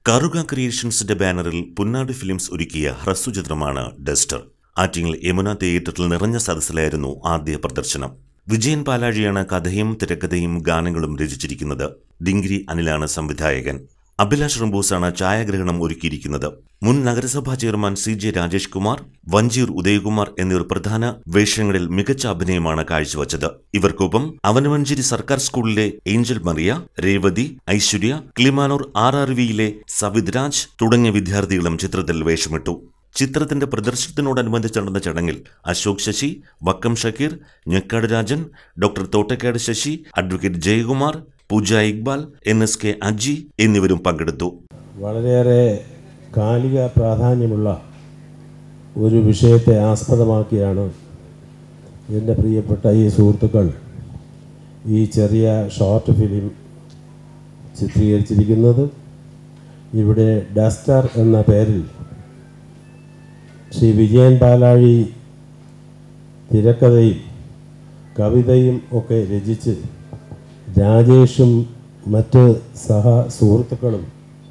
കറുക ക്രിയേഷൻസിന്റെ ബാനറിൽ പുന്നാട് ഫിലിംസ് ഒരുക്കിയ ഹ്രസ്വചിത്രമാണ് ഡസ്റ്റർ ആറ്റിങ്ങൽ യമുന തിയേറ്ററിൽ നിറഞ്ഞ സദസ്സിലായിരുന്നു ആദ്യ പ്രദർശനം വിജയൻ പാലാഴിയാണ് കഥയും തിരക്കഥയും ഗാനങ്ങളും രചിച്ചിരിക്കുന്നത് ഡിങ്കിരി അനിലാണ് സംവിധായകൻ അഭിലാഷ് റംബൂസാണ് ഛായാഗ്രഹണം ഒരുക്കിയിരിക്കുന്നത് മുൻ നഗരസഭാ chairman C J Rajesh Kumar വഞ്ചീർ ഉദയകുമാർ എന്നിവർ പ്രധാന വേഷങ്ങളിൽ മികച്ച അഭിനയമാണ് കാഴ്ചവച്ചത് ഇവർക്കൊപ്പം അവനവഞ്ചേരി സർക്കാർ സ്കൂളിലെ Angel Maria Revathi Aishwarya Kilimanoor R R വിയിലെ സവിത് രാജ് തുടങ്ങിയ വിദ്യാർത്ഥികളും ചിത്രത്തിൽ വേഷമിട്ടു ചിത്രത്തിന്റെ പ്രദർശനത്തിനോടനുബന്ധിച്ച് നടന്ന ചടങ്ങിൽ Ashok Sasi Vakkom Shakir Njekkad Rajan doctor Thottakkad Sasi advocate Jayakumar Pooja Iqbal N S K Aji എന്നിവരും പങ്കെടുത്തു വളരെയേറെ കാലിക പ്രാധാന്യമുള്ള ഒരു വിഷയത്തെ ആസ്പദമാക്കിയാണ് എൻ്റെ പ്രിയപ്പെട്ട ഈ സുഹൃത്തുക്കൾ ഈ ചെറിയ ഷോർട്ട് ഫിലിം ചിത്രീകരിച്ചിരിക്കുന്നത് ഇവിടെ ഡസ്റ്റർ എന്ന പേരിൽ ശ്രീ വിജയൻ പാലാഴി തിരക്കഥയും കവിതയും ഒക്കെ രചിച്ച് രാജേഷും മറ്റ് സഹ സുഹൃത്തുക്കളും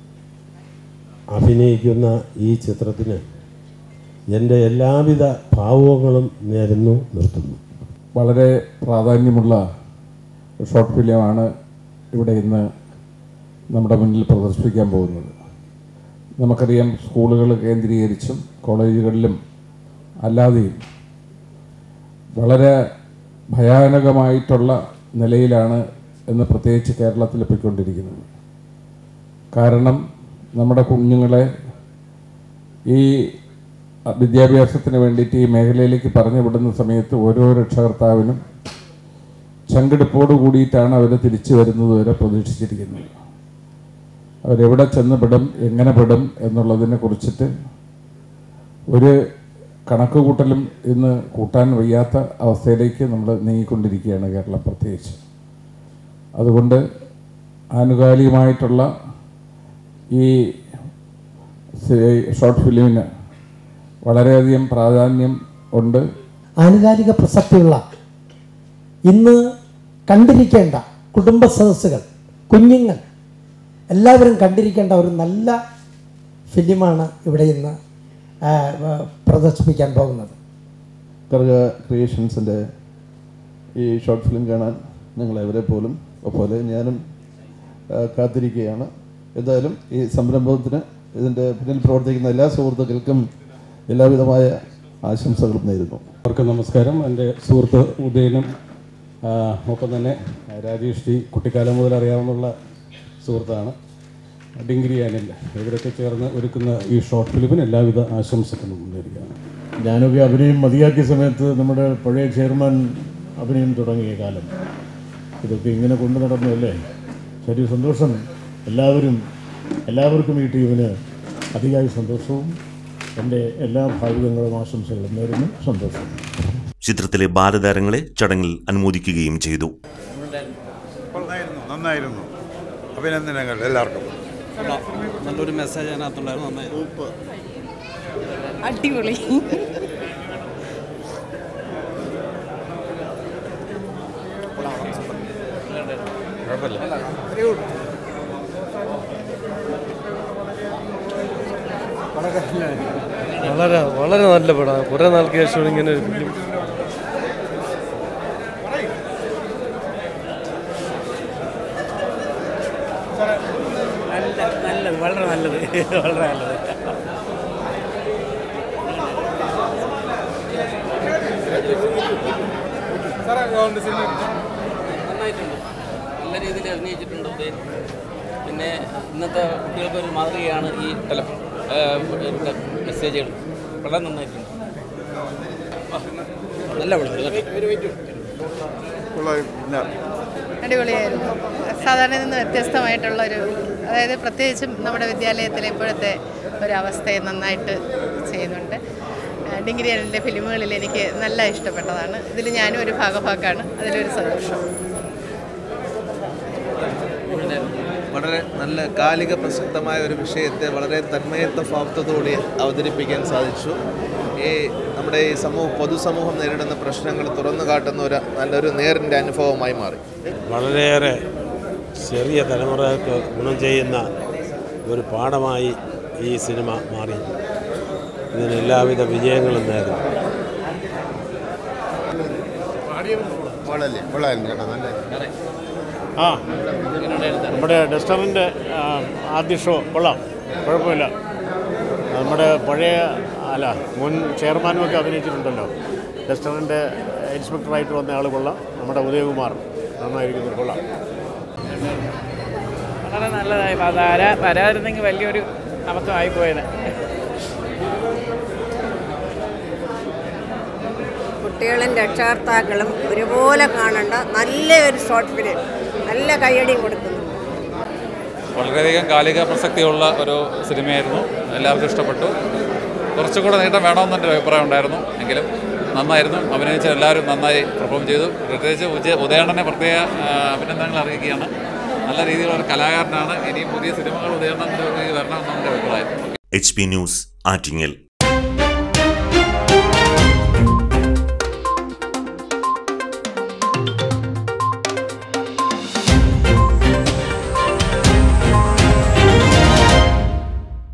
അഭിനയിക്കുന്ന ഈ ചിത്രത്തിന് എൻ്റെ എല്ലാവിധ ഭാവുകങ്ങളും നേരുന്നു നിർത്തുന്നു വളരെ പ്രാധാന്യമുള്ള ഷോർട്ട് ഫിലിമാണ് ഇവിടെ ഇന്ന് നമ്മുടെ മുന്നിൽ പ്രദർശിപ്പിക്കാൻ പോകുന്നത് നമുക്കറിയാം സ്കൂളുകൾ കേന്ദ്രീകരിച്ചും കോളേജുകളിലും അല്ലാതെയും വളരെ ഭയാനകമായിട്ടുള്ള നിലയിലാണ് ഇന്ന് പ്രത്യേകിച്ച് കേരളത്തിൽ പോയിക്കൊണ്ടിരിക്കുന്നത് കാരണം നമ്മുടെ കുഞ്ഞുങ്ങളെ ഈ വിദ്യാഭ്യാസത്തിന് വേണ്ടിയിട്ട് ഈ മേഖലയിലേക്ക് പറഞ്ഞു വിടുന്ന സമയത്ത് ഓരോ രക്ഷകർത്താവിനും ചങ്കെടുപ്പോട് കൂടിയിട്ടാണ് അവർ തിരിച്ചു വരുന്നത് വരെ പ്രതീക്ഷിച്ചിരിക്കുന്നത് അവരെവിടെ ചെന്ന് പെടും എങ്ങനെ പെടും എന്നുള്ളതിനെ കുറിച്ചിട്ട് ഒരു കണക്ക് കൂട്ടലും ഇന്ന് കൂട്ടാൻ വയ്യാത്ത അവസ്ഥയിലേക്ക് നമ്മൾ നീങ്ങിക്കൊണ്ടിരിക്കുകയാണ് കേരളം പ്രത്യേകിച്ച് അതുകൊണ്ട് ആനുകാലികമായിട്ടുള്ള ഈ ഷോർട്ട് ഫിലിമിന് വളരെയധികം പ്രാധാന്യം ഉണ്ട് ആനുകാലിക പ്രസക്തിയുള്ള ഇന്ന് കണ്ടിരിക്കേണ്ട കുടുംബ സദസ്സുകൾ കുഞ്ഞുങ്ങൾ എല്ലാവരും കണ്ടിരിക്കേണ്ട ഒരു നല്ല ഫിലിമാണ് ഇവിടെ ഇന്ന് ആ, ആ, പ്രദർശിപ്പിക്കാൻ പോകുന്നത് കർഗ ക്രിയേഷൻസിൻ്റെ ഈ ഷോർട്ട് ഫിലിം കാണാൻ നിങ്ങളെവരെ പോലും പോലെ ഞാനും ആ, കാത്തിരിക്കുകയാണ് എന്തായാലും ഈ സംരംഭത്തിന് ഇതിൻ്റെ പിന്നിൽ പ്രവർത്തിക്കുന്ന എല്ലാ സുഹൃത്തുക്കൾക്കും എല്ലാവിധമായ ആശംസകളും നേരുന്നു അവർക്ക് നമസ്കാരം എൻ്റെ സുഹൃത്ത് ഉദയനും ആ, ഒപ്പം തന്നെ രാജേഷ് ജി കുട്ടിക്കാലം മുതൽ അറിയാവുന്ന സുഹൃത്താണ് ഡിങ്കിരി അനിൽ ഇവരൊക്കെ ചേർന്ന് ഒരുക്കുന്ന ഈ ഷോർട്ട് ഫിലിമിന് എല്ലാവിധ ആശംസകളും നേരുകയാണ് ഞാനൊക്കെ അഭിനയം മതിയാക്കിയ സമയത്ത് നമ്മുടെ പഴയ ചെയർമാൻ അഭിനയം തുടങ്ങിയ കാലം ഇതൊക്കെ ഇങ്ങനെ കൊണ്ടു നടന്നതല്ലേ ശരി സന്തോഷം എല്ലാവരും എല്ലാവർക്കും ഈ ടീമിന് അതിയായ സന്തോഷവും എൻ്റെ എല്ലാ ഭാവികങ്ങളും ആശംസകളും നേരുന്നു സന്തോഷം ചിത്രത്തിലെ ബാലതാരങ്ങളെ ചടങ്ങിൽ അനുമോദിക്കുകയും ചെയ്തു നന്നായിരുന്നു നന്നായിരുന്നു അഭിനന്ദനങ്ങൾ എല്ലാവർക്കും നല്ലൊരു മെസ്സേജ് അതിനകത്തുണ്ടായിരുന്നു നന്നായി അടിപൊളി വളരെ വളരെ നല്ല പടമാണ് കുറേ നാൾക്ക് ശേഷം ഇങ്ങനെ ഒരു ഫിലിം നല്ല നല്ലത് വളരെ നല്ലത് വളരെ നല്ലത് നന്നായിട്ടുണ്ട് നല്ല രീതിയിൽ അഭിനയിച്ചിട്ടുണ്ട് ഉദയൻ പിന്നെ ഇന്നത്തെ കുട്ടികൾക്ക് ഒരു മാതൃകയാണ് ഈ ടെല മെസ്സേജുകൾ വളരെ നന്നായിട്ടുണ്ട് ആ, നല്ല പടം അടിപൊളിയായിരുന്നു സാധാരണ നിന്ന് വ്യത്യസ്തമായിട്ടുള്ള ഒരു അതായത് പ്രത്യേകിച്ചും നമ്മുടെ വിദ്യാലയത്തിലെ ഇപ്പോഴത്തെ ഒരു അവസ്ഥയെ നന്നായിട്ട് ചെയ്യുന്നുണ്ട് ആ, ഡിഗ്രി എൻ്റെ ഫിലിമുകളിൽ എനിക്ക് നല്ല ഇഷ്ടപ്പെട്ടതാണ് ഇതിൽ ഞാനും ഒരു ഭാഗഭാക്കാണ് അതിലൊരു സന്തോഷം വളരെ നല്ല കാലിക പ്രസക്തമായ ഒരു വിഷയത്തെ വളരെ തന്മയത്വ ഭാവത്തോടുകൂടി അവതരിപ്പിക്കാൻ സാധിച്ചു ഈ നമ്മുടെ ഈ സമൂഹം പൊതുസമൂഹം നേരിടുന്ന പ്രശ്നങ്ങൾ തുറന്നു കാട്ടുന്ന ഒരു നല്ലൊരു നേരിൻ്റെ അനുഭവമായി മാറി വളരെയേറെ ചെറിയ തലമുറക്ക് ഗുണം ചെയ്യുന്ന ഒരു പാഠമായി ഈ സിനിമ മാറി ഇതിന് എല്ലാവിധ വിജയങ്ങളും നേരുന്നു ആ നമ്മുടെ ഡസ്റ്ററിൻ്റെ ആദ്യ ഷോ കൊള്ളാം കുഴപ്പമില്ല നമ്മുടെ പഴയ അല്ല മുൻ ചെയർമാനും ഒക്കെ അഭിനയിച്ചിട്ടുണ്ടല്ലോ ഡസ്റ്ററിൻ്റെ ഇൻസ്പെക്ടറായിട്ട് വന്ന ആൾ കൊള്ളാം നമ്മുടെ ഉദയകുമാർ നന്നായിരിക്കുന്നു കൊള്ളാം വളരെ നല്ലതായി വരാ വരാതിരുന്നെങ്കിൽ വലിയൊരു അബദ്ധമായി പോയത് കുട്ടികളും രക്ഷകർത്താക്കളും ഒരുപോലെ കാണേണ്ട നല്ലൊരു ഷോർട്ട് ഫിലിം നല്ല കയ്യടിയും കൊടുക്കുന്നു വളരെയധികം കാലിക പ്രസക്തിയുള്ള ഒരു സിനിമയായിരുന്നു എല്ലാവർക്കും ഇഷ്ടപ്പെട്ടു കുറച്ചുകൂടെ നീട്ടം വേണമെന്നൊരു അഭിപ്രായം ഉണ്ടായിരുന്നു എങ്കിലും നന്നായിരുന്നു അഭിനയിച്ച എല്ലാവരും നന്നായി പെർഫോം ചെയ്തു പ്രത്യേകിച്ച് ഉജയ ഉദയണ്ണനെ പ്രത്യേക ആ, അഭിനന്ദനങ്ങൾ അറിയിക്കുകയാണ് നല്ല രീതിയിലുള്ള ഒരു കലാകാരനാണ് ഇനിയും പുതിയ സിനിമകൾ ഉദയണ്ണൻ വരണമെന്നാണ് എൻ്റെ അഭിപ്രായം എച്ച് പി ന്യൂസ് ആറ്റിങ്ങൽ